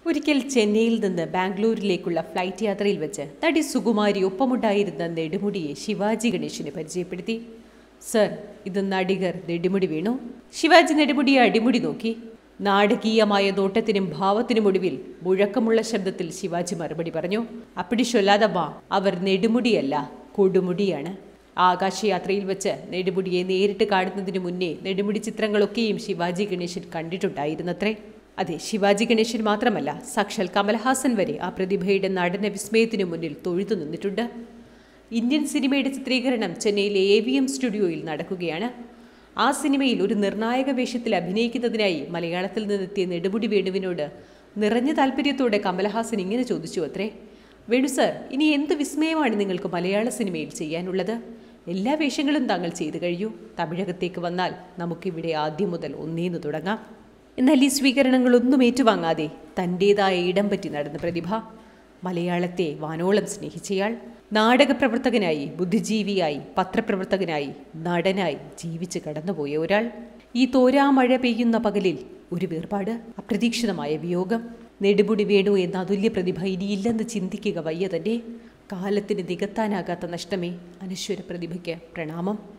ഒരിക്കൽ ചെന്നൈയിൽ നിന്ന് ബാംഗ്ലൂരിലേക്കുള്ള ഫ്ലൈറ്റ് യാത്രയിൽ വെച്ച് നടി സുകുമാരി ഒപ്പമുണ്ടായിരുന്ന നെടുമുടിയെ ശിവാജി ഗണേശിനെ പരിചയപ്പെടുത്തി സർ ഇത് നടികർ നെടുമുടി വീണു ശിവാജി നെടുമുടിയെ അടിമുടി നോക്കി നാടകീയമായ നോട്ടത്തിനും ഭാവത്തിനുമൊടുവിൽ മുഴക്കമുള്ള ശബ്ദത്തിൽ ശിവാജി മറുപടി പറഞ്ഞു അപ്പിടി ചൊല്ലാതമ്മ അവർ നെടുമുടിയല്ല കൊടുമുടിയാണ് ആകാശയാത്രയിൽ വെച്ച് നെടുമുടിയെ നേരിട്ട് കാണുന്നതിന് മുന്നേ നെടുമുടി ചിത്രങ്ങളൊക്കെയും ശിവാജി ഗണേശൻ കണ്ടിട്ടുണ്ടായിരുന്നത്രേ അതെ ശിവാജി ഗണേശൻ മാത്രമല്ല സാക്ഷാൽ കമൽഹാസൻ വരെ ആ പ്രതിഭയുടെ നടന വിസ്മയത്തിനു മുന്നിൽ തൊഴുതു നിന്നിട്ടുണ്ട് ഇന്ത്യൻ സിനിമയുടെ ചിത്രീകരണം ചെന്നൈയിലെ എ വി എം സ്റ്റുഡിയോയിൽ നടക്കുകയാണ് ആ സിനിമയിൽ ഒരു നിർണായക വേഷത്തിൽ അഭിനയിക്കുന്നതിനായി മലയാളത്തിൽ നിന്നെത്തിയ നെടുമുടി വേണുവിനോട് നിറഞ്ഞ താല്പര്യത്തോടെ കമൽഹാസൻ ഇങ്ങനെ ചോദിച്ചു അത്രേ വേണു സർ ഇനി എന്ത് വിസ്മയമാണ് നിങ്ങൾക്ക് മലയാള സിനിമയിൽ ചെയ്യാനുള്ളത് എല്ലാ വേഷങ്ങളും താങ്കൾ ചെയ്തു കഴിഞ്ഞു തമിഴകത്തേക്ക് വന്നാൽ നമുക്കിവിടെ ആദ്യം മുതൽ ഒന്നേന്ന് തുടങ്ങാം എന്നാൽ ഈ സ്വീകരണങ്ങളൊന്നും ഏറ്റുവാങ്ങാതെ തൻ്റേതായ ഇടം പറ്റി നടന്ന പ്രതിഭ മലയാളത്തെ വാനോളം സ്നേഹിച്ചയാൾ നാടകപ്രവർത്തകനായി ബുദ്ധിജീവിയായി പത്രപ്രവർത്തകനായി നടനായി ജീവിച്ച് കടന്നുപോയ ഒരാൾ ഈ തോരാമഴ പെയ്യുന്ന പകലിൽ ഒരു വേർപാട് അപ്രതീക്ഷിതമായ വിയോഗം നെടുമുടി വേണു എന്ന അതുല്യ പ്രതിഭ ഇനിയില്ലെന്ന് ചിന്തിക്കുക വയ്യ തന്നെ കാലത്തിന് നികത്താനാകാത്ത നഷ്ടമേ അനശ്വര പ്രതിഭയ്ക്ക് പ്രണാമം